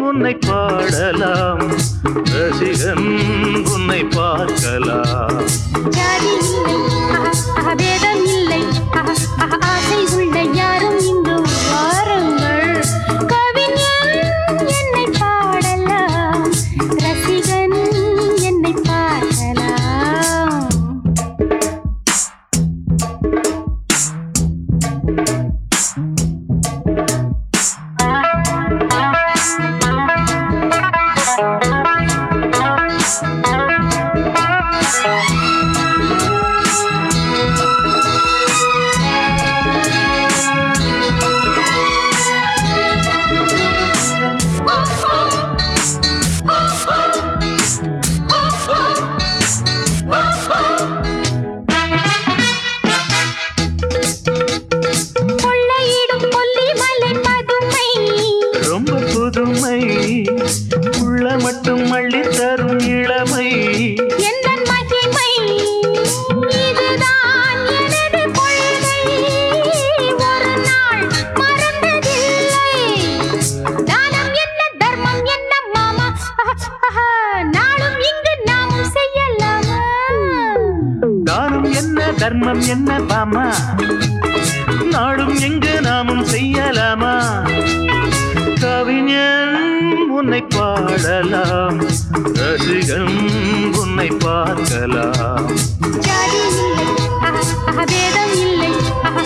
உன்னை பாடலாம் ரசிகன் உன்னை பார்க்கலாம் ஜாதி இல்லை ஆஹா, ஆஹா, பேதம் இல்லை ஆஹா, ஆஹா, ஆசை உள்ள யாரும் இங்கு வாருங்கள் கவிஞன் என்னை பாடலாம் ரசிகன் என்னை பார்க்கலாம் கொள்ளையிடும் கொல்லிமலை பதுமை ரொம்ப புதுமை உள்ள மட்டும் அள்ளி தரும் இளமை எந்தன் மகிமை இதுதான் எனது கொள்கை ஒரு நாள் மறந்ததில்லை தானம் என்ன தர்மம் என்ன மாமா ஆஹா, நாளும் இங்கு நாமும் செய்யலாமா தானம் என்ன தர்மம் என்ன பாமா நாடும் எங்கு நாமும் செய்யலாமா கவிஞன் உன்னை பாடலாம் ரசிகன் உன்னை பார்க்கலாம் ஜாதி இல்லை ஆஹா, ஆஹா, பேதம் இல்லை ஆஹா,